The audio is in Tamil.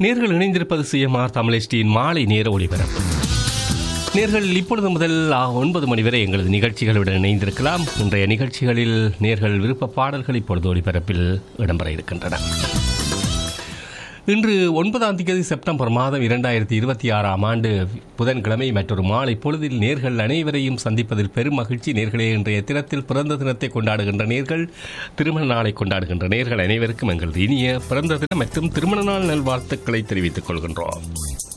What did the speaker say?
நேர்கள் இணைந்திருப்பது சிஎம்ஆர் தமிழஸ்டியின் மாலை நேர ஒளிபரப்பு நேர்கள் இப்பொழுது முதல் ஆ, ஒன்பது மணி வரை எங்களது நிகழ்ச்சிகளுடன் இணைந்திருக்கலாம் இன்றைய நிகழ்ச்சிகளில் நேர்கள் விருப்ப பாடல்கள் இப்பொழுது ஒளிபரப்பில் இடம்பெற இருக்கின்றன இன்று ஒன்பதாம் தேதி செப்டம்பர் மாதம் இரண்டாயிரத்தி இருபத்தி ஆறாம் ஆண்டு புதன்கிழமை மற்றொரு மாலை பொழுதில் நேர்கள் அனைவரையும் சந்திப்பதில் பெரும் மகிழ்ச்சி நேர்களே இன்றைய தினத்தில் பிறந்த தினத்தை கொண்டாடுகின்ற நேர்கள் திருமண நாளை கொண்டாடுகின்ற நேர்கள் அனைவருக்கும் எங்களது இனிய பிறந்த தினம் மற்றும் திருமண நாள் நல்வாழ்த்துக்களை தெரிவித்துக் கொள்கின்றோம்